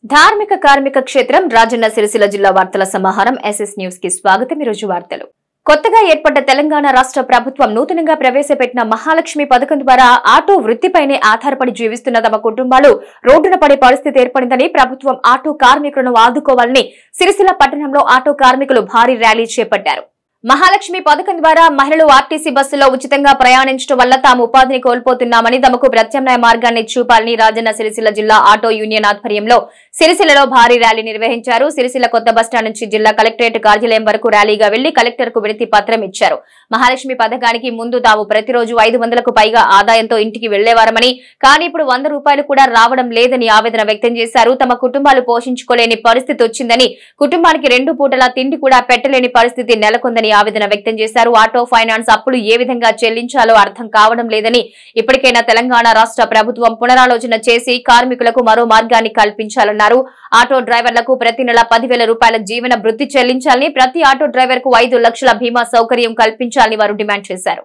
ధార్మిక కార్మిక క్షేత్రం రాజన్న సిరిసిల్ల జిల్లా వార్తల సమాహారం ఎస్ఎస్ న్యూస్ కి స్వాగతం ఈ రోజు వార్తలు కొత్తగా ఏర్పడ్డ తెలంగాణ రాష్ట్ర ప్రభుత్వం నూతనంగా ప్రవేశపెట్టిన మహాలక్ష్మి పథకం ద్వారా ఆటో వృత్తిపైనే ఆధారపడి జీవిస్తున్న తమ కుటుంబాలు రోడ్డున పడే పరిస్థితి ఏర్పడిందని ప్రభుత్వం ఆటో కార్మికులను ఆదుకోవాలని సిరిసిల్ల పట్టణంలో ఆటో కార్మికులు భారీ ర్యాలీ చేపట్టారు మహాలక్ష్మి పథకం ద్వారా మహిళలు ఆర్టీసీ బస్సులో ఉచితంగా ప్రయాణించడం వల్ల తాము ఉపాధిని కోల్పోతున్నామని తమకు ప్రత్యామ్నాయ మార్గాన్ని చూపాలని రాజన్న సిరిసిల్ల జిల్లా ఆటో యూనియన్ ఆధ్వర్యంలో సిరిసిల్లలో భారీ ర్యాలీ నిర్వహించారు సిరిసిల్ల కొత్త బస్టాండ్ నుంచి జిల్లా కలెక్టరేట్ కార్యాలయం వరకు ర్యాలీగా వెళ్లి కలెక్టర్ కు వినతి పత్రం ఇచ్చారు మహాలక్ష్మి పథకానికి ముందు తాము ప్రతిరోజు ఐదు వందలకు పైగా ఆదాయంతో ఇంటికి వెళ్లేవారమని కానీ ఇప్పుడు వంద రూపాయలు కూడా రావడం లేదని ఆవేదన వ్యక్తం చేశారు తమ కుటుంబాలు పోషించుకోలేని పరిస్థితి వచ్చిందని కుటుంబానికి రెండు పూటల తిండి కూడా పెట్టలేని పరిస్థితి నెలకొందని ఆవేదన వ్యక్తం చేశారు ఆటో ఫైనాన్స్ అప్పులు ఏ విధంగా చెల్లించాలో అర్థం కావడం లేదని ఇప్పటికైనా తెలంగాణ రాష్ట్ర ప్రభుత్వం పునరాలోచన చేసి కార్మికులకు మరో మార్గాన్ని కల్పించాలన్నారు ఆటో డ్రైవర్లకు ప్రతి నెల పదివేల రూపాయల జీవన భృతి చెల్లించాలని ప్రతి ఆటో డ్రైవర్ కు ఐదు లక్షల బీమా సౌకర్యం కల్పించాలని వారు డిమాండ్ చేశారు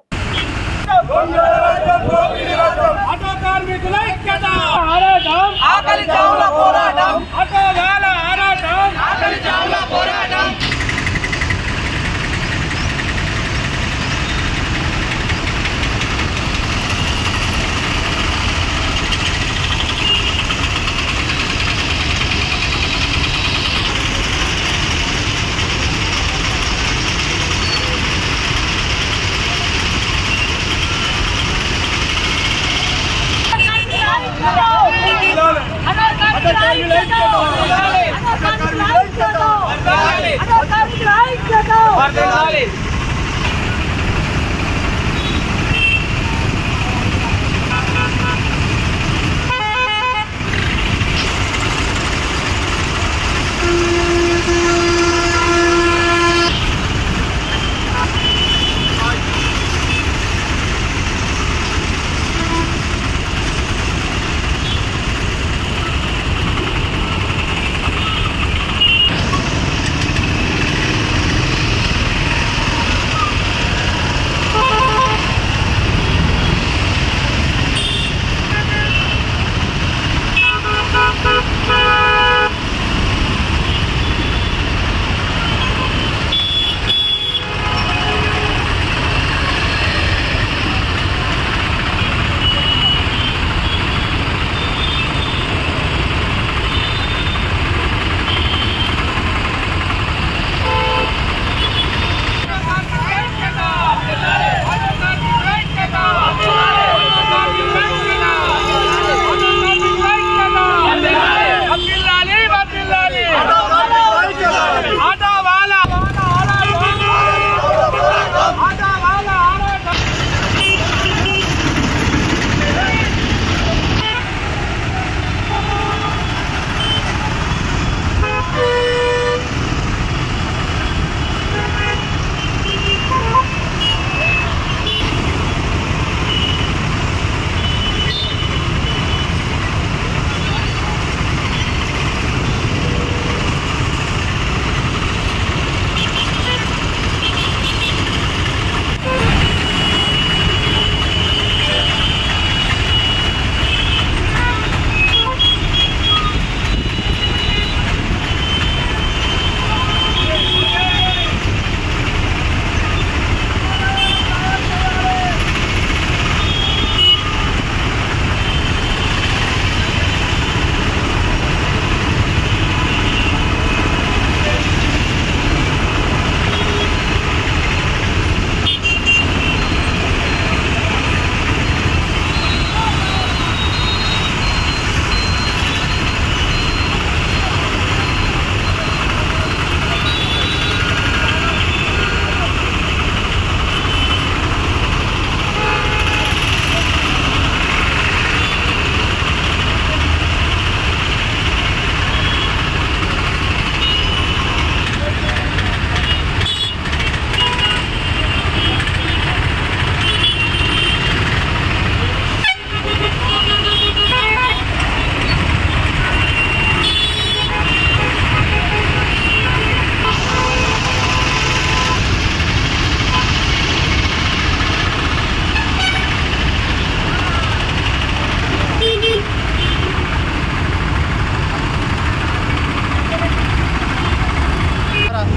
ఆటో కార్మికుల ఐక్యత ఆరాటం ఆకలి చావుల పోరాటం ఆటోగాల ఆరాటం ఆకలి చావుల పోరాటం వర్ధిల్లాలి.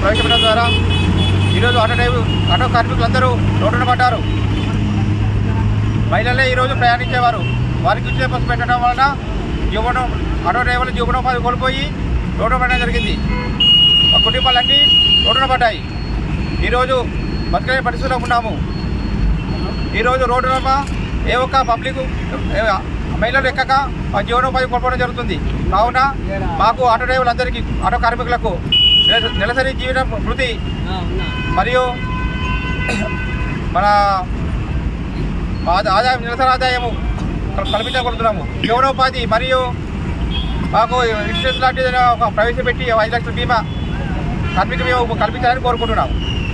ప్రవేశపెట్టడం ద్వారా ఈరోజు ఆటో డ్రైవర్ ఆటో కార్మికులందరూ రోడ్డున పడ్డారు మహిళలే ఈరోజు ప్రయాణించేవారు వారికి ఉచిత బస్సు పెట్టడం వలన జీవనం ఆటో డ్రైవర్లు జీవనోపాధి కోల్పోయి రోడ్డు పడడం జరిగింది మా కుటుంబాలన్నీ రోడ్డున పడ్డాయి ఈరోజు బతకలేని పరిస్థితిలో ఉన్నాము ఈరోజు రోడ్డున ఏ ఒక్క పబ్లిక్ ఏ మహిళలు ఎక్కక మా జీవనోపాధి కోల్పోవడం జరుగుతుంది కావున మాకు ఆటో డ్రైవర్లందరికీ ఆటో కార్మికులకు నెల- నెలసరి జీవన వృత్తి మరియు మన ఆదా- ఆదాయం నిరసన ఆదాయము కల్- కల్పించగలుగుతున్నాము జీవనోపాధి మరియు మాకు ఇన్సూరెన్స్ లాంటిది ఏదైనా ఒక ప్రవేశపెట్టి ఐదు లక్షల బీమా కార్మిక బీమా కల్పించాలని కోరుకుంటున్నాము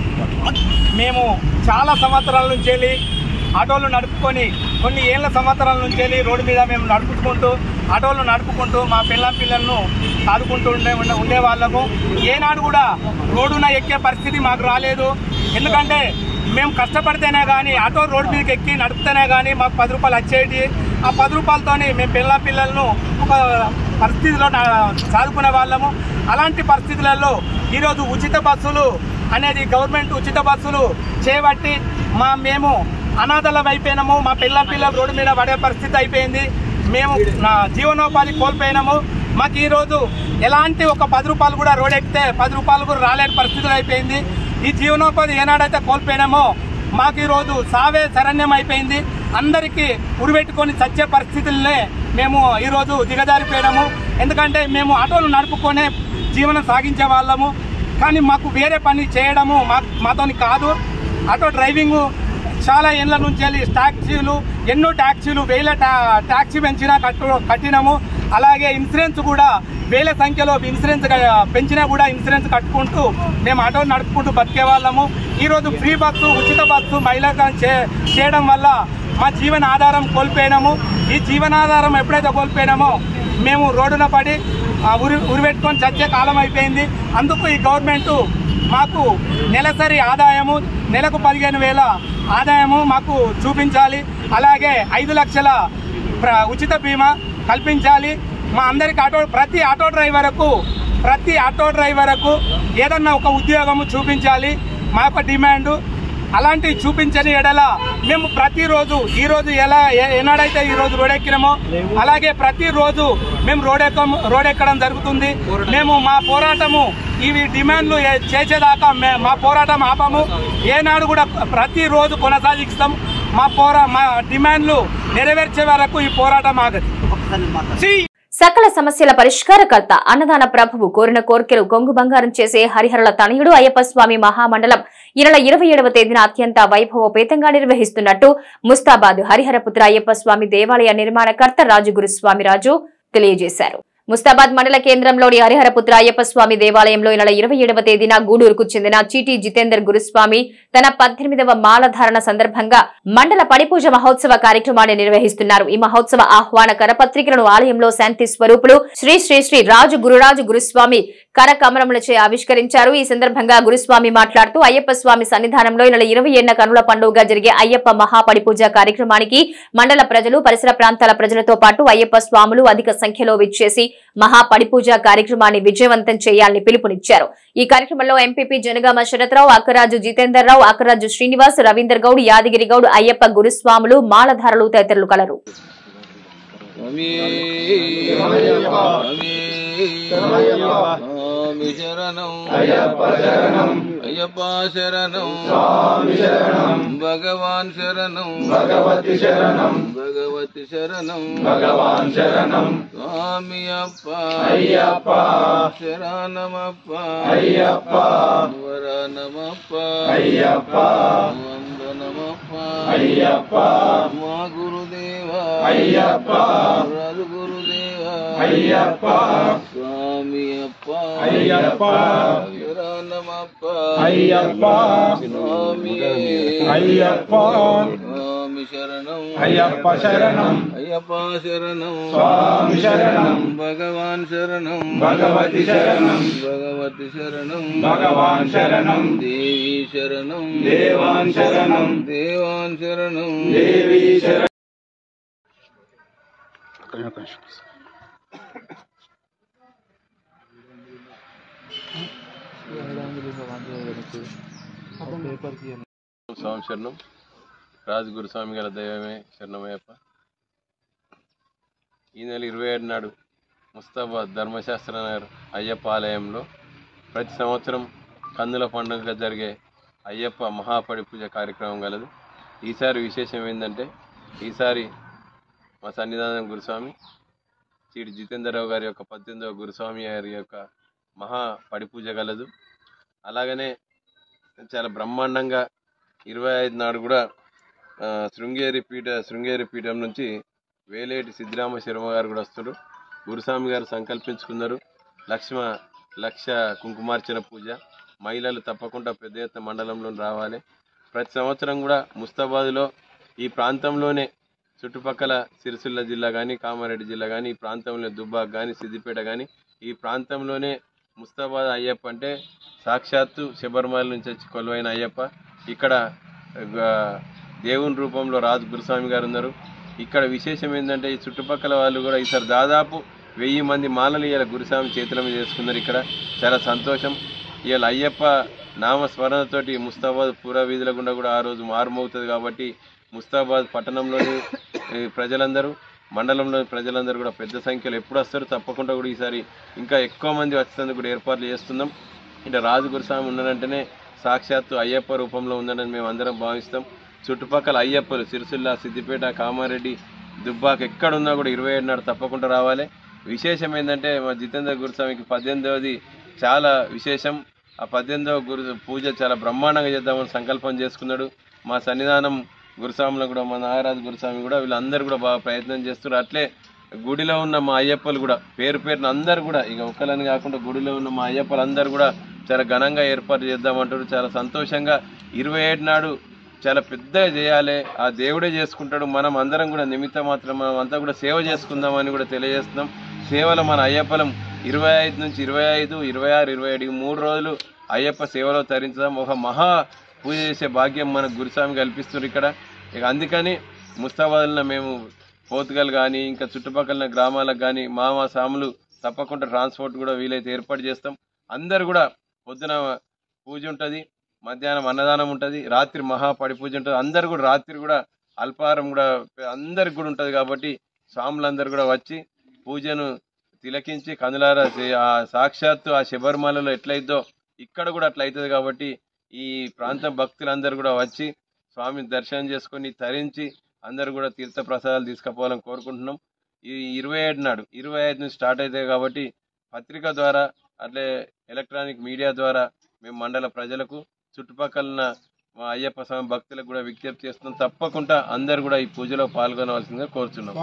మేము చాలా సంవత్సరాల నుంచి వెళ్ళి ఆటోలు నడుపుకొని కొన్ని ఏళ్ళ సంవత్సరాల నుంచి వెళ్ళి రోడ్డు మీద మేము నడుపుకుంటూ ఆటోలు నడుపుకుంటూ మా పిల్ల పిల్లలను ఆదుకుంటూ ఉండే ఉండే ఉండే వాళ్ళము ఏనాడు కూడా రోడ్డున ఎక్కే పరిస్థితి మాకు రాలేదు ఎందుకంటే మేము కష్టపడితేనే కానీ ఆటో రోడ్డు మీదకి ఎక్కి నడిపితేనే కానీ మాకు పది రూపాయలు వచ్చేటి ఆ పది రూపాయలతోని మేము పిల్ల పిల్లలను ఒక పరిస్థితిలో నా- సాదుకునే వాళ్ళము అలాంటి పరిస్థితులలో ఈరోజు ఉచిత బస్సులు అనేది గవర్నమెంట్ ఉచిత బస్సులు చేపట్టి మా మేము అనాథలం అయిపోయినాము మా పిల్ల పిల్ల రోడ్డు మీద పడే పరిస్థితి అయిపోయింది మేము నా జీవనోపాధి కోల్పోయినాము మాకు ఈరోజు ఎలాంటి ఒక పది రూపాయలు కూడా రోడ్ ఎక్కితే పది రూపాయలు కూడా రాలేని పరిస్థితులు అయిపోయింది ఈ జీవనోపాధి ఏనాడైతే కోల్పోయినామో మాకు ఈరోజు సావే శరణ్యం అయిపోయింది అందరికీ ఉరిపెట్టుకొని చచ్చే పరిస్థితులనే మేము ఈరోజు దిగజారిపోయినాము ఎందుకంటే మేము ఆటోలు నడుపుకొనే జీవనం సాగించే వాళ్ళము కానీ మాకు వేరే పని చేయడము మా మాతోని కాదు ఆటో డ్రైవింగ్ చాలా ఏళ్ళ నుంచి వెళ్ళి ట్యాక్సీలు ఎన్నో ట్యాక్సీలు వేల టా- ట్యాక్సీ పెంచినా కట్టు కట్టినాము అలాగే ఇన్సూరెన్స్ కూడా వేల సంఖ్యలో ఇన్సూరెన్స్ గా- పెంచినా కూడా ఇన్సూరెన్స్ కట్టుకుంటూ మేము ఆటో నడుపుకుంటూ బతికే వాళ్ళము ఈరోజు ఫ్రీ బస్సు ఉచిత బస్సు మహిళగా చే చేయడం వల్ల మా జీవన ఆధారం కోల్పోయినాము ఈ జీవనాధారం ఎప్పుడైతే కోల్పోయినామో మేము రోడ్డున పడి ఆ, ఉరి ఉరిపెట్టుకొని చచ్చే కాలం అయిపోయింది అందుకు ఈ గవర్నమెంట్ మాకు నెలసరి ఆదాయము నెలకు పదిహేను వేల ఆదాయము మాకు చూపించాలి అలాగే ఐదు లక్షల ప్ర- ఉచిత బీమా కల్పించాలి మా అందరికి ఆటో ప్రతి ఆటో డ్రైవర్కు ప్రతి ఆటో డ్రైవర్కు ఏదన్నా ఒక ఉద్యోగము చూపించాలి మా యొక్క డిమాండ్ అలాంటివి చూపించని ఎడల మేము ప్రతిరోజు ఈ రోజు ఎలా ఏ- ఏనాడైతే ఈ రోజు రోడ్ ఎక్కినామో అలాగే ప్రతిరోజు మేము రోడ్ ఎక్క రోడ్ ఎక్కడం జరుగుతుంది మేము మా పోరాటము ఇవి డిమాండ్లు ఏ- చేసేదాకా మే- మా పోరాటం ఆపము ఏనాడు కూడా ప్రతిరోజు కొనసాగిస్తాం మా పోరా మా డిమాండ్లు నెరవేర్చే వరకు ఈ పోరాటం ఆగదు సి సకల సమస్యల పరిష్కారకర్త అన్నదాన ప్రభువు కోరిన కోర్కెలు కొంగు బంగారం చేసే హరిహరల తనయుడు అయ్యప్ప స్వామి మహామండలం ఈ నెల ఇరవై ఏడవ తేదీన అత్యంత వైభవోపేతంగా నిర్వహిస్తున్నట్టు ముస్తాబాద్ హరిహరపుత్ర అయ్యప్ప స్వామి దేవాలయ నిర్మాణకర్త రాజుగురు స్వామి రాజు తెలియజేశారు ముస్తాబాద్ మండల కేంద్రంలోని హరిహరపుత్ర అయ్యప్ప స్వామి దేవాలయంలో ఈ నెల ఇరవై ఏడవ తేదీన గూడూరుకు చెందిన చీటీ జితేందర్ గురుస్వామి తన పద్దెనిమిదవ మాలధారణ సందర్భంగా మండల పడిపూజ మహోత్సవ కార్యక్రమాన్ని నిర్వహిస్తున్నారు ఈ మహోత్సవ ఆహ్వాన కరపత్రికలను ఆలయంలో శాంతి స్వరూపులు శ్రీ శ్రీ శ్రీ రాజు గురురాజు గురుస్వామి కరకమలములచే ఆవిష్కరించారు ఈ సందర్భంగా గురుస్వామి మాట్లాడుతూ అయ్యప్ప స్వామి సన్నిధానంలో ఈ నెల ఇరవై ఏడున కనుల పండుగ జరిగే అయ్యప్ప మహాపడిపూజ కార్యక్రమానికి మండల ప్రజలు పరిసర ప్రాంతాల ప్రజలతో పాటు అయ్యప్ప స్వాములు అధిక సంఖ్యలో విచ్చేసి మహాపడిపూజ కార్యక్రమాన్ని విజయవంతం చేయాలని పిలుపునిచ్చారు ఈ కార్యక్రమంలో ఎంపీపీ జనగామ శరత్రావు అక్కరాజు జితేందర్ రావు అక్కరాజు శ్రీనివాస్ రవీందర్ గౌడ్ యాదగిరి గౌడ్ అయ్యప్ప గురుస్వాములు మాలధారులు తదితరులు కలరు స్వామి స్వామి స్వామి శరణం అయ్యప్ప శరణం అయ్యప్ప శరణం స్వామి శరణం భగవాన్ శరణం భగవతి శరణం భగవతి శరణం భగవాన్ శరణం స్వామి అప్ప అయ్యప్ప శరణమప్ప అయ్యప్ప వరణమప్ప అయ్యప్ప వందనమప్ప అయ్యప్ప మా గురుదేవ అయ్యప్ప రాజు గురుదేవ అయ్యప్ప స్వామి అప్ప అయ్యప్ప శరణమప్ప అయ్యప్ప స్వామి అయ్యప్ప స్వామి శరణం అయ్యప్ప శరణం అయ్యప్ప శరణం స్వామి శరణం భగవాన్ శరణం భగవతి శరణం భగవతి శరణం భగవాన్ శరణం దేవి శరణం దేవాన్ శరణం దేవాన్ శరణం దేవి శరణం స్వామి శరణం రాజగురు స్వామి గారి దైవమే శరణమయ్యప్ప ఈ నెల ఇరవై ఏడు నాడు ముస్తాబాద్ ధర్మశాస్త్ర నగర్ అయ్యప్ప ఆలయంలో ప్రతి సంవత్సరం కందుల పండుగగా జరిగే అయ్యప్ప మహాపడి పూజ కార్యక్రమం కలదు ఈసారి విశేషం ఏంటంటే ఈసారి మా సన్నిధానం గురుస్వామి చీటి జితేంద్రరావు గారి యొక్క పద్దెనిమిదవ గురుస్వామి గారి యొక్క మహా పడి పూజ కలదు అలాగనే చాలా బ్రహ్మాండంగా ఇరవై ఐదు నాడు కూడా ఆ, శృంగేరి పీఠ శృంగేరి పీఠం నుంచి వేలేటి సిద్ధిరామ శర్మ గారు కూడా వస్తారు గురుస్వామి గారు సంకల్పించుకున్నారు లక్ష్మ లక్ష కుంకుమార్చన పూజ మహిళలు తప్పకుండా పెద్ద ఎత్తున మండలంలో రావాలి ప్రతి సంవత్సరం కూడా ముస్తాబాద్లో ఈ ప్రాంతంలోనే చుట్టుపక్కల సిరిసిల్ల జిల్లా కానీ కామారెడ్డి జిల్లా కానీ ఈ ప్రాంతంలో దుబ్బాక్ కానీ సిద్దిపేట కానీ ఈ ప్రాంతంలోనే ముస్తాబాద్ అయ్యప్ప అంటే సాక్షాత్తు శబరిమల నుంచి వచ్చి కొలువైన అయ్యప్ప ఇక్కడ ఆ, దేవుని రూపంలో రాజు గురుస్వామి గారు ఉన్నారు ఇక్కడ విశేషం ఏంటంటే ఈ చుట్టుపక్కల వాళ్ళు కూడా ఈసారి దాదాపు వెయ్యి మంది మాలలు ఇలా గురుస్వామి చేతుల మీద చేసుకున్నారు ఇక్కడ చాలా సంతోషం ఇవాళ అయ్యప్ప నామస్మరణతోటి ముస్తాబాద్ పూర వీధుల గుండా కూడా ఆ రోజు మారుమవుతుంది కాబట్టి ముస్తాబాద్ పట్టణంలోని ఈ ప్రజలందరూ మండలంలోని ప్రజలందరూ కూడా పెద్ద సంఖ్యలో ఎప్పుడు వస్తారు తప్పకుండా కూడా ఈసారి ఇంకా ఎక్కువ మంది వచ్చేందుకు కూడా ఏర్పాట్లు చేస్తున్నాం ఇట్లా రాజు గురుస్వామి ఉన్నాడంటేనే సాక్షాత్తు అయ్యప్ప రూపంలో ఉందని మేము అందరం భావిస్తాం చుట్టుపక్కల అయ్యప్పలు సిరిసిల్ల సిద్దిపేట కామారెడ్డి దుబ్బాక ఎక్కడున్నా కూడా ఇరవై ఏడు నాడు తప్పకుండా రావాలి విశేషం ఏంటంటే మా జితేంద్ర గురుస్వామికి పద్దెనిమిదవది చాలా విశేషం ఆ పద్దెనిమిదవ గురు పూజ చాలా బ్రహ్మాండంగా చేద్దామని సంకల్పం చేసుకున్నాడు మా సన్నిధానం గురుస్వాములు కూడా మా నాగరాజు గురుస్వామి కూడా వీళ్ళందరూ కూడా బాగా ప్రయత్నం చేస్తున్నారు అట్లే గుడిలో ఉన్న మా అయ్యప్పలు కూడా పేరు పేరున అందరు కూడా ఇక ఒక్కలని కాకుండా గుడిలో ఉన్న మా అయ్యప్పలు అందరూ కూడా చాలా ఘనంగా ఏర్పాటు చేద్దామంటారు చాలా సంతోషంగా ఇరవై ఏడు నాడు చాలా పెద్దగా చేయాలి ఆ దేవుడే చేసుకుంటాడు మనం అందరం కూడా నిమిత్త మాత్రం మనం అంతా కూడా సేవ చేసుకుందామని కూడా తెలియజేస్తున్నాం సేవలో మన అయ్యప్పలం ఇరవై ఐదు నుంచి ఇరవై ఐదు ఇరవై ఆరు ఇరవై ఏడు ఈ మూడు రోజులు అయ్యప్ప సేవలో తరించడం ఒక మహా పూజ చేసే భాగ్యం మనకు గురుస్వామి కల్పిస్తున్నారు ఇక్కడ ఇక అందుకని ముస్తాబాద్లో మేము పోతుగల్ కానీ ఇంకా చుట్టుపక్కల గ్రామాలకు కానీ మా మా సాములు తప్పకుండా ట్రాన్స్పోర్ట్ కూడా వీలైతే ఏర్పాటు చేస్తాం అందరు కూడా పొద్దున పూజ ఉంటుంది మధ్యాహ్నం అన్నదానం ఉంటుంది రాత్రి మహా పడి పూజ ఉంటుంది అందరు కూడా రాత్రి కూడా అల్పాహారం కూడా అందరికి కూడా ఉంటుంది కాబట్టి స్వాములందరూ కూడా వచ్చి పూజను తిలకించి కందులారా చే- ఆ సాక్షాత్తు ఆ శబరిమలలో ఎట్లయిద్దో ఇక్కడ కూడా అట్లా అవుతుంది కాబట్టి ఈ ప్రాంత భక్తులందరూ కూడా వచ్చి స్వామిని దర్శనం చేసుకొని తరించి అందరూ కూడా తీర్థ ప్రసాదాలు తీసుకుపోవాలని కోరుకుంటున్నాం ఈ ఇరవై ఏడు నాడు ఇరవై ఐదు నుంచి స్టార్ట్ అవుతాయి కాబట్టి పత్రిక ద్వారా అట్లే ఎలక్ట్రానిక్ మీడియా ద్వారా మేము మండల ప్రజలకు చుట్టుపక్కల ఉన్న మా అయ్యప్ప స్వామి భక్తులకు కూడా విజ్ఞప్తి చేస్తున్నాం తప్పకుండా అందరు కూడా ఈ పూజలో పాల్గొనవలసిందిగా కోరుచున్నాం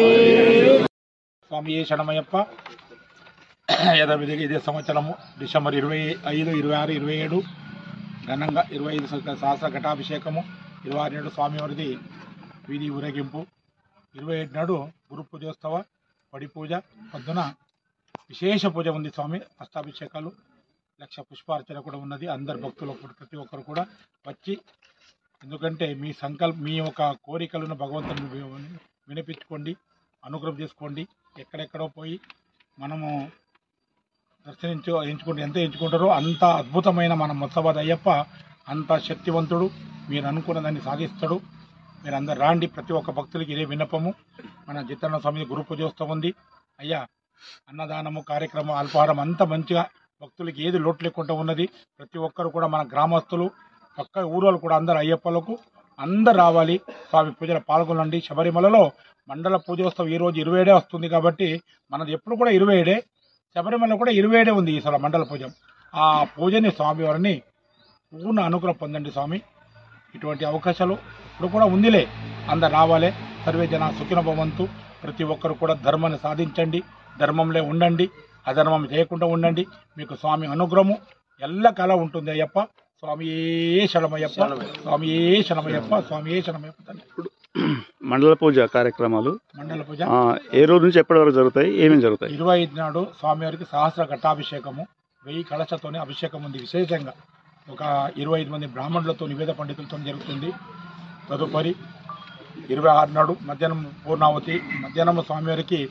స్వామి శరణమయ్యప్ప యథావిధిగా ఇదే సంవత్సరము డిసెంబర్ ఇరవై ఐదు ఇరవై ఆరు ఇరవై ఏడు ఘనంగా ఇరవై ఐదు సహస్ర- సహస్ర ఘటాభిషేకము ఇరవై ఆరు నాడు స్వామివారిది వీధి ఊరేగింపు ఇరవై ఏడు నాడు గురు పూజోత్సవ పడి పూజ పొద్దున విశేష పూజ ఉంది స్వామి అష్టాభిషేకాలు లక్ష పుష్పార్చన కూడా ఉన్నది అందరు భక్తులు కూడా ప్రతి ఒక్కరు కూడా వచ్చి ఎందుకంటే మీ సంకల్ప మీ యొక్క కోరికలను భగవంతుని వి- వినిపించుకోండి అనుగ్రహం చేసుకోండి ఎక్కడెక్కడో పోయి మనము దర్శనించు ఎంచుకుంటే ఎంత ఎంచుకుంటారో అంత అద్భుతమైన మన మొత్తబాద్ అయ్యప్ప అంత శక్తివంతుడు మీరు అనుకున్న దాన్ని సాధిస్తాడు మీరు అందరు రాండి ప్రతి ఒక్క భక్తులకి ఇదే విన్నపము మన జిత్తన్న స్వామి గురు పూజోత్సవం ఉంది అయ్యా అన్నదానము కార్యక్రమం అల్పాహారం అంత మంచిగా భక్తులకి ఏది లోటు లేకుండా ఉన్నది ప్రతి ఒక్కరు కూడా మన గ్రామస్తులు పక్క ఊరోళ్ళు కూడా అందరు అయ్యప్పలకు అందరు రావాలి స్వామి పూజలో పాల్గొనండి శబరిమలలో మండల పూజోత్సవం ఈ రోజు ఇరవై ఏడే వస్తుంది కాబట్టి మనది ఎప్పుడు కూడా ఇరవై ఏడే శబరిమల కూడా ఇరవై ఏడే ఉంది ఈసారి మండల పూజ ఆ పూజని స్వామివారిని పూర్ణ అనుగ్రహం పొందండి స్వామి ఇటువంటి అవకాశాలు ఇప్పుడు కూడా ఉందిలే అందరు రావాలి సర్వే జన సుఖిన భవంతు ప్రతి ఒక్కరు కూడా ధర్మాన్ని సాధించండి ధర్మంలో ఉండండి అధర్మం చేయకుండా ఉండండి మీకు స్వామి అనుగ్రహము ఎల్లకాల ఉంటుంది అయ్యప్ప స్వామి ఏ శరణమయ్యప్ప స్వామి ఏ శరణమయ్యప్ప స్వామి ఏ శరణమయ్యప్ప తండ్రి. మండల పూజ కార్యక్రమాలు మండల పూజ ఆ, ఏ రోజు నుంచి ఎప్పటి వరకు జరుగుతాయి ఏమేమి జరుగుతాయి ఇరవై ఐదు నాడు స్వామివారికి సహస్ర ఘట్టాభిషేకము వెయ్యి కలశతోనే అభిషేకం ఉంది విశేషంగా ఒక ఇరవై ఐదు మంది బ్రాహ్మణులతో నివేద పండితులతో జరుగుతుంది తదుపరి ఇరవై ఆరు నాడు మధ్యాహ్నం పూర్ణావతి మధ్యాహ్నం స్వామివారికి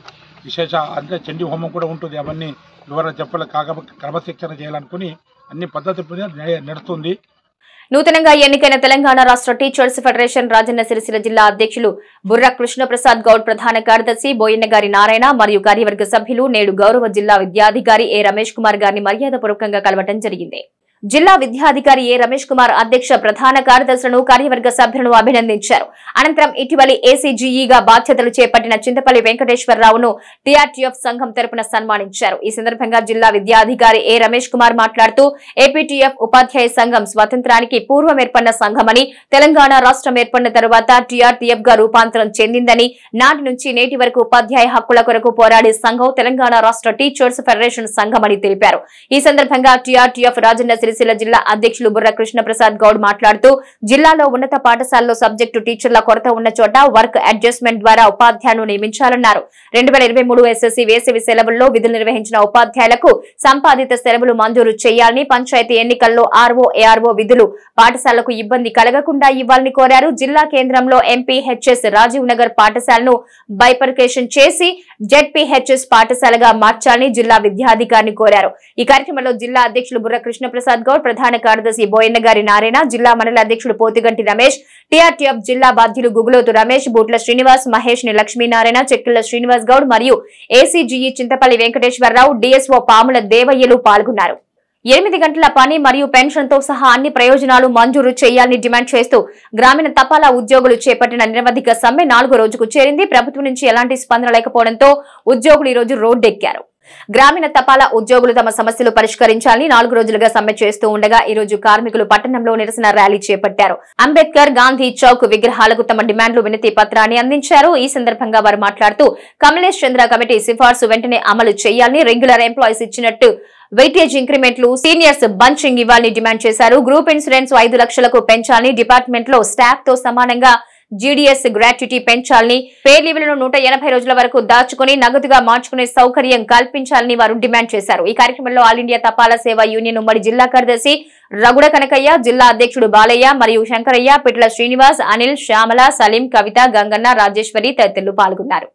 విశేష అంటే చండీ హోమం కూడా ఉంటుంది అవన్నీ వివరణ చెప్పాలి కాక క్రమశిక్షణ చేయాలనుకుని అన్ని పద్ధతి మీద నడే- నడుస్తుంది నూతనంగా ఎన్నికైన తెలంగాణ రాష్ట్ర టీచర్స్ ఫెడరేషన్ రాజన్న సిరిసిల్ల జిల్లా అధ్యక్షులు బుర్ర కృష్ణప్రసాద్ గౌడ్ ప్రధాన కార్యదర్శి బోయిన్న గారి నారాయణ మరియు కార్యవర్గ సభ్యులు నేడు గౌరవ జిల్లా విద్యాధికారి ఏ రమేష్ కుమార్ గారిని మర్యాదపూర్వకంగా కలవటం జరిగింది జిల్లా విద్యాధికారి ఏ రమేష్ కుమార్ అధ్యక్ష ప్రధాన కార్యదర్శులను కార్యవర్గ సభ్యులను అభినందించారు అనంతరం ఇటీవలి ఏసీజీఈగా బాధ్యతలు చేపట్టిన చింతపల్లి వెంకటేశ్వరరావును టీఆర్టీఎఫ్ సంఘం తరపున సన్మానించారు ఈ సందర్భంగా జిల్లా విద్యాధికారి ఏ రమేష్ కుమార్ మాట్లాడుతూ ఏపీటీఎఫ్ ఉపాధ్యాయ సంఘం స్వాతంత్రానికి పూర్వం ఏర్పడిన సంఘమని తెలంగాణ రాష్ట్రం ఏర్పడిన తరువాత టీఆర్టీఎఫ్ గా రూపాంతరం చెందిందని నాటి నుంచి నేటి వరకు ఉపాధ్యాయ హక్కుల కొరకు పోరాడే సంఘం తెలంగాణ రాష్ట్ర టీచర్స్ ఫెడరేషన్ సంఘమని తెలిపారు ఈ సందర్భంగా టీఆర్టీఎఫ్ రాజన్న సిరిసిల్ల జిల్లా అధ్యక్షులు బుర్ర కృష్ణప్రసాద్ గౌడ్ మాట్లాడుతూ జిల్లాలో ఉన్నత పాఠశాలలో సబ్జెక్టు టీచర్ల కొరత ఉన్న చోట వర్క్ అడ్జస్ట్మెంట్ ద్వారా ఉపాధ్యాయులను నియమించాలన్నారు రెండు వేల ఇరవై మూడు ఎస్ఎస్సీ వేసవి సెలవుల్లో విధులు నిర్వహించిన ఉపాధ్యాయులకు సంపాదిత సెలవులు మంజూరు చేయాలని పంచాయతీ ఎన్నికల్లో ఆర్ఓ ఏఆర్ఓ విధులు పాఠశాలకు ఇబ్బంది కలగకుండా ఇవ్వాలని కోరారు జిల్లా కేంద్రంలో ఎంపీ హెచ్ఎస్ రాజీవ్ నగర్ పాఠశాలను బైపర్కేషన్ చేసి జెడ్పీహెచ్ఎస్ పాఠశాలగా మార్చాలని జిల్లా విద్యాధికారిని కోరారు ఈ కార్యక్రమంలో జిల్లా అధ్యక్షులు బుర్ర కృష్ణప్రసాద్ గౌడ్ ప్రధాన కార్యదర్శి బోయన్న గారి నారాయణ జిల్లా మండల అధ్యక్షుడు పోతిగంటి రమేష్ టీఆర్టీఎఫ్ జిల్లా బాధ్యులు గుగులోతు రమేష్ బూట్ల శ్రీనివాస్ మహేష్ ని లక్ష్మీనారాయణ చెక్కిళ్ల శ్రీనివాస్ గౌడ్ మరియు ఏసీజీఈ చింతపల్లి వెంకటేశ్వరరావు డిఎస్ఓ పాముల దేవయ్యలు పాల్గొన్నారు ఎనిమిది గంటల పని మరియు పెన్షన్ తో సహా అన్ని ప్రయోజనాలు మంజూరు చేయాలని డిమాండ్ చేస్తూ గ్రామీణ తపాలా ఉద్యోగులు చేపట్టిన నిరవధిక సమ్మె నాలుగో రోజుకు చేరింది ప్రభుత్వం నుంచి ఎలాంటి స్పందన లేకపోవడంతో ఉద్యోగులు ఈ రోజు రోడ్డెక్కారు గ్రామీణ తపాలా ఉద్యోగులు తమ సమస్యలు పరిష్కరించాలని నాలుగు రోజులుగా సమ్మె చేస్తూ ఉండగా ఈ రోజు కార్మికులు పట్టణంలో నిరసన ర్యాలీ చేపట్టారు అంబేద్కర్ గాంధీ చౌక్ విగ్రహాలకు తమ డిమాండ్లు వినతి పత్రాన్ని అందించారు ఈ సందర్భంగా వారు మాట్లాడుతూ కమలేష్ చంద్ర కమిటీ సిఫార్సు వెంటనే అమలు చేయాలని రెగ్యులర్ ఎంప్లాయీస్ ఇచ్చినట్టు వెయిటేజ్ ఇంక్రిమెంట్లు సీనియర్స్ బంచింగ్ ఇవ్వాలని డిమాండ్ చేశారు గ్రూప్ ఇన్సూరెన్స్ ఐదు లక్షలకు పెంచాలని డిపార్ట్మెంట్ లో స్టాఫ్ తో సమానంగా జీడీఎస్ గ్రాట్యుటీ పెంచాలని పే లీవులను నూట ఎనభై రోజుల వరకు దాచుకుని నగదుగా మార్చుకునే సౌకర్యం కల్పించాలని వారు డిమాండ్ చేశారు ఈ కార్యక్రమంలో ఆల్ ఇండియా తపాలా సేవా యూనియన్ ఉమ్మడి జిల్లా కార్యదర్శి రగుడ కనకయ్య జిల్లా అధ్యక్షుడు బాలయ్య మరియు శంకరయ్య పిట్ల శ్రీనివాస్ అనిల్ శ్యామల సలీం కవిత గంగన్న రాజేశ్వరి తదితరులు పాల్గొన్నారు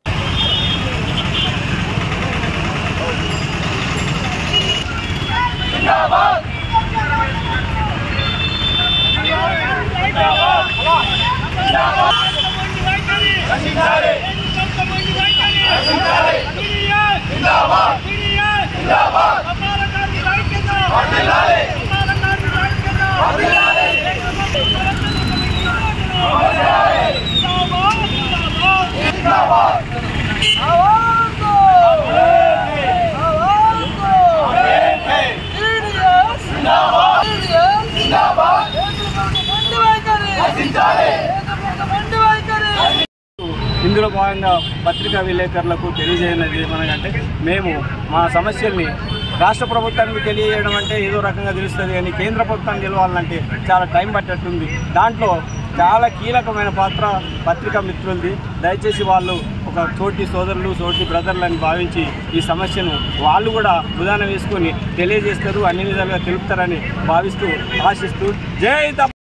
ఇందులో భాగంగా పత్రికా విలేకరులకు తెలియజేయనది ఏమనగంటే మేము మా సమస్యల్ని రాష్ట్ర ప్రభుత్వానికి తెలియజేయడం అంటే ఏదో రకంగా తెలుస్తుంది కానీ కేంద్ర ప్రభుత్వానికి గెలవాలంటే చాలా టైం పట్టేట్టుంది దాంట్లో చాలా కీలకమైన పాత్ర పత్రికా మిత్రులది దయచేసి వాళ్ళు ఒక తోటి సోదరులు తోటి బ్రదర్లు అని భావించి ఈ సమస్యను వాళ్ళు కూడా ఉదాహరణ వేసుకొని తెలియజేస్తారు అన్ని విధాలుగా తెలుపుతారని భావిస్తూ ఆశిస్తూ జై తప్ప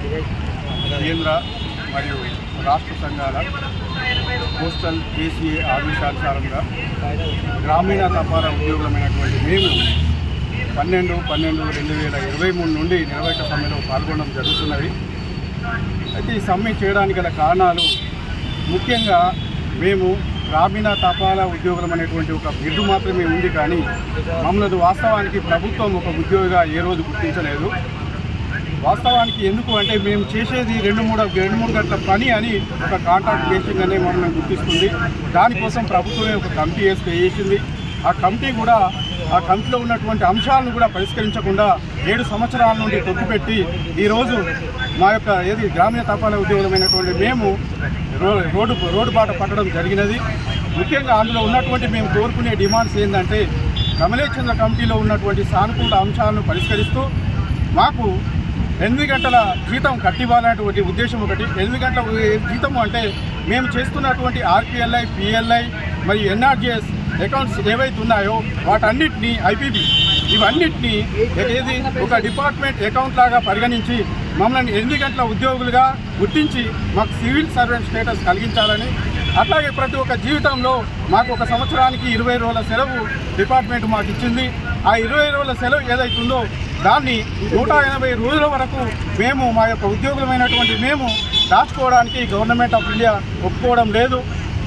కేంద్ర మరియు రాష్ట్ర సంఘాల పోస్టల్ కేసీఏ ఆదేశానుసారంగా గ్రామీణ తపాలా ఉద్యోగులమైనటువంటి మేము పన్నెండు పన్నెండు రెండు వేల ఇరవై మూడు నుండి నిర్వహిత సమ్మెలో పాల్గొనడం జరుగుతున్నది అయితే ఈ సమ్మె చేయడానికి గల కారణాలు ముఖ్యంగా మేము గ్రామీణ తపాలా ఉద్యోగులం అనేటువంటి ఒక బిడ్డు మాత్రమే ఉంది కానీ మమ్మల్ని వాస్తవానికి ప్రభుత్వం ఒక ఉద్యోగిగా ఏ రోజు గుర్తించలేదు వాస్తవానికి ఎందుకు అంటే మేము చేసేది రెండు మూడు రెండు మూడు గంటల పని అని ఒక కాంట్రాక్ట్ బేసింగ్ అనే మనం గుర్తిస్తుంది దానికోసం ప్రభుత్వమే ఒక కమిటీ వేసి వేసింది ఆ కమిటీ కూడా ఆ కమిటీలో ఉన్నటువంటి అంశాలను కూడా పరిష్కరించకుండా ఏడు సంవత్సరాల నుండి తొక్కిపెట్టి ఈరోజు మా యొక్క ఏది గ్రామీణ తపాలా ఉద్యోగులమైనటువంటి మేము రో రోడ్డు రోడ్డు బాట పట్టడం జరిగినది ముఖ్యంగా అందులో ఉన్నటువంటి మేము కోరుకునే డిమాండ్స్ ఏంటంటే కమలేచంద్ర కమిటీలో ఉన్నటువంటి సానుకూల అంశాలను పరిష్కరిస్తూ మాకు ఎనిమిది గంటల జీతం కట్టివ్వాలనేటువంటి ఉద్దేశం ఒకటి ఎనిమిది గంటల జీతం అంటే మేము చేస్తున్నటువంటి ఆర్పిఎల్ఐ పిఎల్ఐ మరియు ఎన్ఆర్జిఎస్ అకౌంట్స్ ఏవైతే ఉన్నాయో వాటన్నిటిని ఐపీబీ ఇవన్నిటిని ఏది ఒక డిపార్ట్మెంట్ అకౌంట్ లాగా పరిగణించి మమ్మల్ని ఎనిమిది గంటల ఉద్యోగులుగా గుర్తించి మాకు సివిల్ సర్వెంట్ స్టేటస్ కలిగించాలని అట్లాగే ప్రతి ఒక్క జీవితంలో మాకు ఒక సంవత్సరానికి ఇరవై రోజుల సెలవు డిపార్ట్మెంట్ మాకు ఇచ్చింది ఆ ఇరవై రోజుల సెలవు ఏదైతుందో దాన్ని నూట ఎనభై రోజుల వరకు మేము మా యొక్క ఉద్యోగులమైనటువంటి మేము దాచుకోవడానికి గవర్నమెంట్ ఆఫ్ ఇండియా ఒప్పుకోవడం లేదు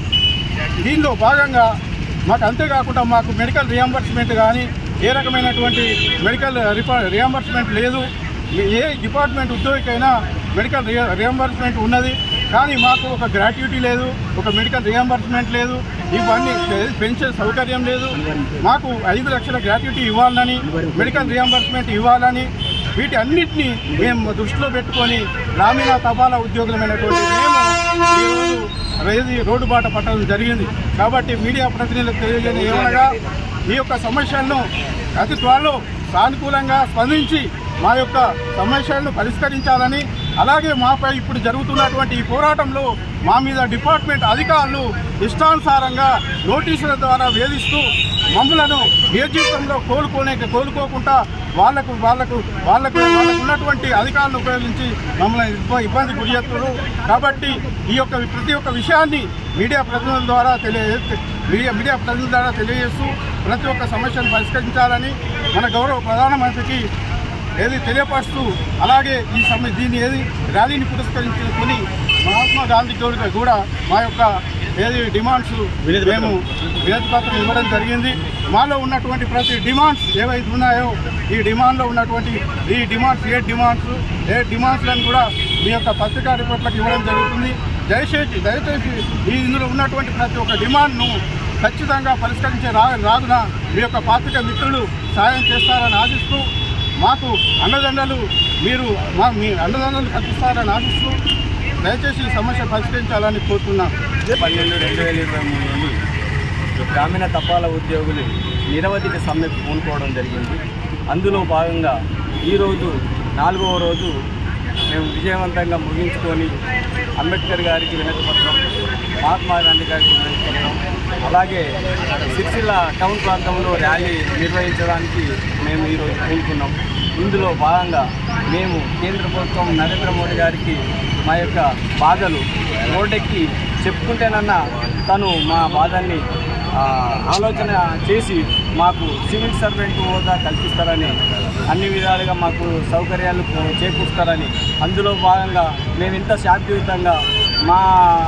దీనిలో భాగంగా మాకు అంతేకాకుండా మాకు మెడికల్ రియంబర్స్మెంట్ కానీ ఏ రకమైనటువంటి మెడికల్ రియంబర్స్మెంట్ లేదు ఏ డిపార్ట్మెంట్ ఉద్యోగికైనా మెడికల్ రియంబర్స్మెంట్ ఉన్నది కానీ మాకు ఒక గ్రాట్యుటీ లేదు ఒక మెడికల్ రియంబర్స్మెంట్ లేదు ఇవన్నీ పెన్షన్ సౌకర్యం లేదు మాకు ఐదు లక్షల గ్రాట్యుటీ ఇవ్వాలని మెడికల్ రియంబర్స్మెంట్ ఇవ్వాలని వీటి అన్నిటినీ మేము దృష్టిలో పెట్టుకొని గ్రామీణ తపాలా ఉద్యోగులమైనటువంటి మేము ఈరోజు రైతు రోడ్డు బాట పట్టడం జరిగింది కాబట్టి మీడియా ప్రతినిధులకు తెలియజేయడం ఏమనగా ఈ యొక్క సమస్యలను అతి త్వరలో సానుకూలంగా స్పందించి మా యొక్క సమస్యలను పరిష్కరించాలని అలాగే మాపై ఇప్పుడు జరుగుతున్నటువంటి ఈ పోరాటంలో మా మీద డిపార్ట్మెంట్ అధికారులు ఇష్టానుసారంగా నోటీసుల ద్వారా వేధిస్తూ మమ్మలను ఏ జీవితంలో కోలుకోనే కోలుకోకుండా వాళ్లకు వాళ్లకు వాళ్లకు వాళ్ళకు ఉన్నటువంటి అధికారులను ఉపయోగించి మమ్మల్ని ఇబ్బ- ఇబ్బంది గురి చేస్తున్నారు కాబట్టి ఈ యొక్క ప్రతి ఒక్క విషయాన్ని మీడియా ప్రతినిధుల ద్వారా తెలియ మీడియా మీడియా ప్రతినిధుల ద్వారా తెలియజేస్తూ ప్రతి ఒక్క సమస్యను పరిష్కరించాలని మన గౌరవ ప్రధానమంత్రికి ఏది తెలియపరుస్తూ అలాగే ఈ సమయ దీన్ని ఏది ర్యాలీని పురస్కరించుకొని మహాత్మా గాంధీ గౌరవ కూడా మా యొక్క ఏది డిమాండ్స్ మేము వినతి పత్రం ఇవ్వడం జరిగింది మాలో ఉన్నటువంటి ప్రతి డిమాండ్స్ ఏవైతే ఉన్నాయో ఈ డిమాండ్లో ఉన్నటువంటి ఈ డిమాండ్స్ ఏ డిమాండ్స్ ఏ డిమాండ్స్లను కూడా మీ యొక్క పత్రికా రిపోర్ట్లకు ఇవ్వడం జరుగుతుంది దయచేసి దయచేసి ఈ ఇందులో ఉన్నటువంటి ప్రతి ఒక్క డిమాండ్ను ఖచ్చితంగా పరిష్కరించే రా రాదున మీ యొక్క పాత్రిక మిత్రులు సాయం చేస్తారని ఆశిస్తూ మాకు అండదండలు మీరు మా మీ అండదండలు కల్పిస్తారని ఆశిస్తూ దయచేసి ఈ సమస్య పరిష్కరించాలని కోరుతున్నాను పన్నెండు రెండు వేల ఇరవై మూడు నుండి గ్రామీణ తపాలా ఉద్యోగులు నిరవధిక సమ్మెకు పూనుకోవడం జరిగింది అందులో భాగంగా ఈరోజు నాలుగవ రోజు మేము విజయవంతంగా ముగించుకొని అంబేద్కర్ గారికి వినతి పత్రం మహాత్మా గాంధీ గారికి వినతి పత్రం అలాగే సిరిసిల్ల టౌన్ ప్రాంతంలో ర్యాలీ నిర్వహించడానికి మేము ఈరోజు పూనుకున్నాం ఇందులో భాగంగా మేము కేంద్ర ప్రభుత్వం నరేంద్ర మోడీ గారికి మా యొక్క బాధలు రోడ్డెక్కి చెప్పుకుంటేనన్నా తను మా బాధల్ని ఆ, ఆలోచన చేసి మాకు సివిల్ సర్వెంట్ హోదా కల్పిస్తారని అన్ని విధాలుగా మాకు సౌకర్యాలు చేకూరుస్తారని అందులో భాగంగా మేము ఇంత శాంతియుతంగా మా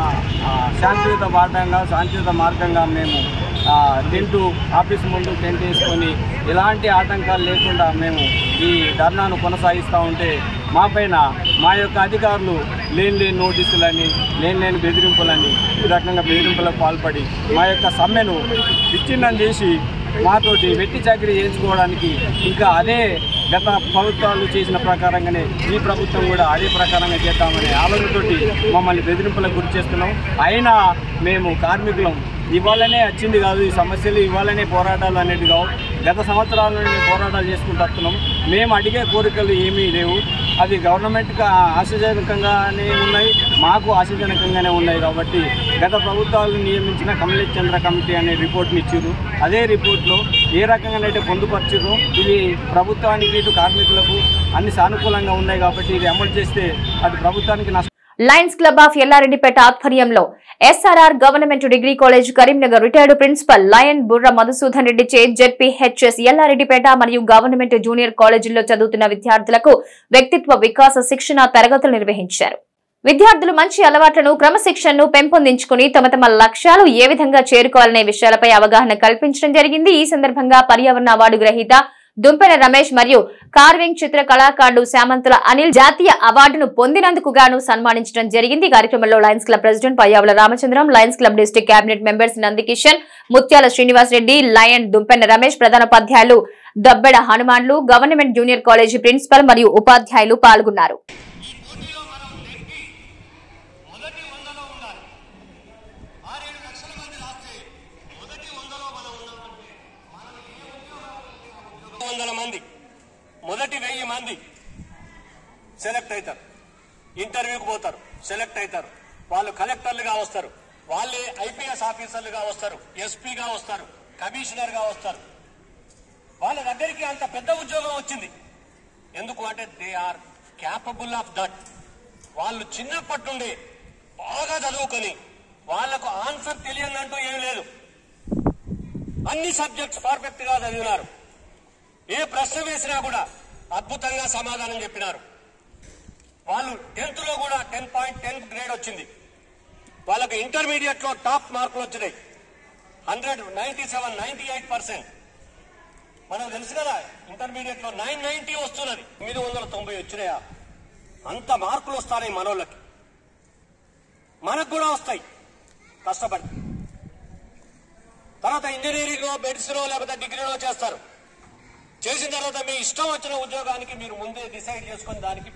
ఆ, శాంతియుత మార్గంగా శాంతియుత మార్గంగా మేము ఆ, టెంటు ఆఫీస్ ముందు టెంట్ వేసుకొని ఎలాంటి ఆటంకాలు లేకుండా మేము ఈ ధర్నాను కొనసాగిస్తూ ఉంటే మా పైన మా యొక్క అధికారులు లేని లేని నోటీసులని లేని లేని బెదిరింపులని ఈ రకంగా బెదిరింపులకు పాల్పడి మా యొక్క సమ్మెను విచ్ఛిన్నం చేసి మాతోటి వెట్టి చాకరీ చేయించుకోవడానికి ఇంకా అదే గత ప్రభుత్వాలు చేసిన ప్రకారంగానే ఈ ప్రభుత్వం కూడా అదే ప్రకారంగా చేద్దామనే ఆలోచనతోటి మమ్మల్ని బెదిరింపులకు గురి చేస్తున్నాం అయినా మేము కార్మికులం ఇవాళనే వచ్చింది కాదు ఈ సమస్యలు ఇవాళనే పోరాటాలు అనేది కావు గత సంవత్సరాల నుండి మేము పోరాటాలు చేసుకుంటూ వస్తున్నాం మేము అడిగే కోరికలు ఏమీ లేవు అది గవర్నమెంట్కి ఆశాజనకంగానే ఉన్నాయి మాకు ఆశాజనకంగానే ఉన్నాయి కాబట్టి గత ప్రభుత్వాలు నియమించిన కమలేష్ చంద్ర కమిటీ అనే రిపోర్ట్ని ఇచ్చారు అదే రిపోర్ట్లో ఏ రకంగానైతే పొందుపరిచారో ఇది ప్రభుత్వానికి ఇటు కార్మికులకు అన్ని సానుకూలంగా ఉన్నాయి కాబట్టి ఇది అమలు చేస్తే అది ప్రభుత్వానికి నష్టం లయన్స్ క్లబ్ ఆఫ్ ఎల్లారెడ్డిపేట ఆధ్వర్యంలో SRR government degree college Karimnagar retired principal lion Burra Madhusudan Reddy చే జెడ్పీహెచ్ఎస్ ఎల్లారెడ్డిపేట మరియు గవర్నమెంట్ జూనియర్ కాలేజీల్లో చదువుతున్న విద్యార్థులకు వ్యక్తిత్వ వికాస శిక్షణ తరగతులు నిర్వహించారు విద్యార్థులు మంచి అలవాట్లను క్రమశిక్షణను పెంపొందించుకుని తమ తమ లక్ష్యాలు ఏ విధంగా చేరుకోవాలనే విషయాలపై అవగాహన కల్పించడం జరిగింది ఈ సందర్భంగా పర్యావరణ అవార్డు గ్రహీత దుంపెన రమేష్ మరియు కార్వింగ్ చిత్ర కళాకారుడు శామంతుల అనిల్ జాతీయ అవార్డును పొందినందుకు గాను సన్మానించడం జరిగింది ఈ కార్యక్రమంలో lions club president Payyavula Ramachandram lions club district cabinet members Nandikishan Mutyala Srinivas Reddy lion Dumpena Ramesh ప్రధాన ఉపాధ్యాయులు దబ్బెడ హనుమాన్లు గవర్నమెంట్ జూనియర్ కాలేజీ ప్రిన్సిపల్ మరియు ఉపాధ్యాయులు పాల్గొన్నారు వందల మంది మొదటి వెయ్యి మంది సెలెక్ట్ అవుతారు ఇంటర్వ్యూకి పోతారు సెలెక్ట్ అవుతారు వాళ్ళు కలెక్టర్లుగా వస్తారు వాళ్ళే ఐపీఎస్ ఆఫీసర్లుగా వస్తారు ఎస్పీగా వస్తారు కమిషనర్గా వస్తారు వాళ్ళ దగ్గరికి అంత పెద్ద ఉద్యోగం వచ్చింది ఎందుకు అంటే they are capable of that వాళ్ళు చిన్నప్పటి నుండి బాగా చదువుకొని వాళ్లకు ఆన్సర్ తెలియదంటూ ఏమీ లేదు అన్ని సబ్జెక్ట్స్ పర్ఫెక్ట్ గా చదివినారు ఏ ప్రశ్న వేసినా కూడా అద్భుతంగా సమాధానం చెప్పినారు వాళ్ళు టెన్త్ లో కూడా టెన్ పాయింట్ టెన్ గ్రేడ్ వచ్చింది వాళ్ళకి ఇంటర్మీడియట్ లో టాప్ మార్కులు వచ్చినాయి hundred ninety seven ninety eight percent మనకు తెలుసు కదా ఇంటర్మీడియట్ లో నైన్ నైన్టీ వస్తున్నది తొమ్మిది వందల తొంభై వచ్చినాయా అంత మార్కులు వస్తాయి మనోళ్ళకి మనకు కూడా వస్తాయి కష్టపడి తర్వాత ఇంజనీరింగ్ మెడిసిన్ లేకపోతే డిగ్రీలో చేస్తారు చేసిన తర్వాత మీ ఇష్టం వచ్చిన ఉద్యోగానికి మీరు ముందే డిసైడ్ చేసుకుని దానికి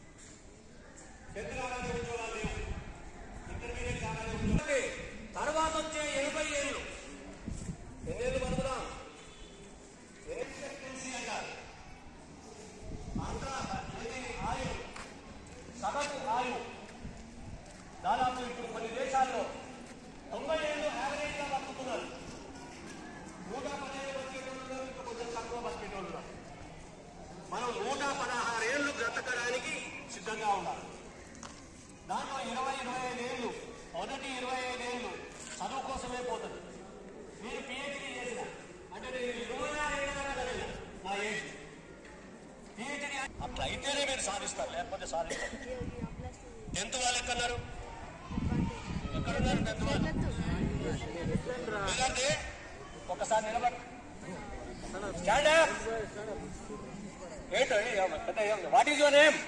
తర్వాత వచ్చే ఎనభై ఏళ్ళు ఎన్నేళ్ళు పడుతున్నాం ఎక్స్పెక్టెన్సీ అంటారు అంత ఇది ఆయువు సగటు ఆయువు దాదాపు ఇప్పుడు కొన్ని దేశాల్లో తొంభై ఏళ్ళు యావరేజ్ గా బతుకుతున్నారు నూట పదిహేను బతికేటోళ్ళు ఇంకా కొంచెం తక్కువ బతికేటోళ్ళు ఉన్నారు. మనం నూట పదహారు ఏళ్ళు బ్రతకడానికి సిద్ధంగా ఉండాలి దాంట్లో ఇరవై ఇరవై ఐదు ఏళ్ళు మొదటి ఇరవై ఐదు ఏళ్ళు చదువు కోసమే పోతుంది మీరు పిహెచ్డీ చేసిన అంటే నేను ఇరవై ఆరు ఏళ్ళ దాకా చదివిన నా ఏజ్ పిహెచ్డీ అట్లా అయితేనే మీరు సాధిస్తారు లేకపోతే సాధిస్తారు టెన్త్ వాళ్ళు ఎక్కడున్నారు ఎక్కడున్నారు టెన్త్ వాళ్ళు నిలబడి ఒకసారి నిలబడి స్టాండ్ అప్ ఏంటో what is your name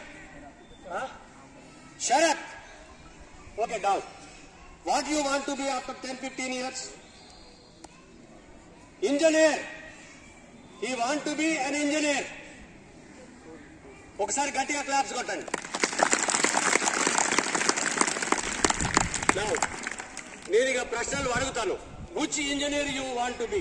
Sharath okay down what you want to be after ten fifteen years engineer I want to be an engineer ఒకసారి గట్టిగా క్లాప్స్ కొట్టండి Now, నేను ఇక ప్రశ్నలు అడుగుతాను which engineer you want to be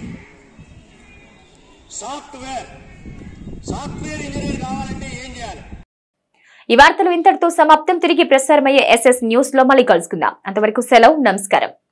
software software engineer కావాలంటే ఏం చేయాలి ఈ వార్తలు ఇంతటితో సమాప్తం తిరిగి ప్రసారమయ్యే ఎస్ఎస్ న్యూస్ లో మళ్ళీ కలుసుకుందాం అంతవరకు సెలవు నమస్కారం